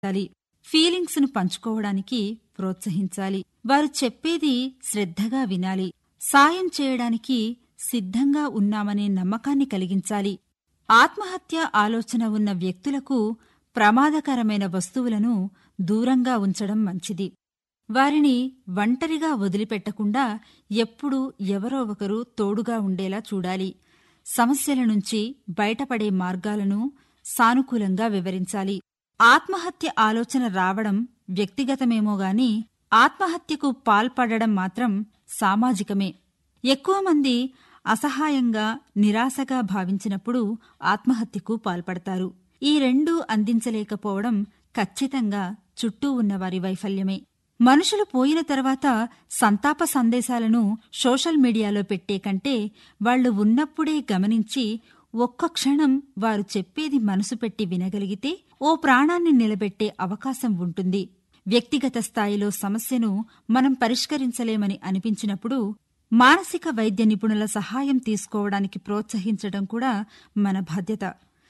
ఉండాలి ఫీలింగ్స్ ను పంచుకోవడానికి ప్రోత్సహించాలి వారు చెప్పేది శ్రద్ధగా వినాలి సాయం చేయడానికి సిద్ధంగా ఉన్నామనే నమ్మకాన్ని కలిగించాలి ఆత్మహత్య ఆలోచన ఉన్న వ్యక్తులకు ప్రమాదకరమైన వస్తువులను దూరంగా ఉంచడం మంచిది వారిని ఒంటరిగా వదిలిపెట్టకుండా ఎప్పుడూ ఎవరో ఒకరు తోడుగా ఉండేలా చూడాలి సమస్యల నుంచి బయటపడే మార్గాలను సానుకూలంగా వివరించాలి ఆత్మహత్య ఆలోచన రావడం వ్యక్తిగతమేమో గాని ఆత్మహత్యకు పాల్పడడం మాత్రం సామాజికమే ఎక్కువ మంది అసహాయంగా నిరాశగా భావించినప్పుడు ఆత్మహత్యకు పాల్పడతారు ఈ రెండూ అందించలేకపోవడం ఖచ్చితంగా చుట్టూ ఉన్నవారి వైఫల్యమే మనుషులు పోయిన తర్వాత సంతాప సందేశాలను సోషల్ మీడియాలో పెట్టే కంటే వాళ్లు ఉన్నప్పుడే గమనించి ఒక్క క్షణం వారు చెప్పేది మనసు పెట్టి వినగలిగితే ఓ ప్రాణాన్ని నిలబెట్టే అవకాశం ఉంటుంది వ్యక్తిగత స్థాయిలో సమస్యను మనం పరిష్కరించలేమని అనిపించినప్పుడు మానసిక వైద్య నిపుణుల సహాయం తీసుకోవడానికి ప్రోత్సహించడం కూడా మన బాధ్యత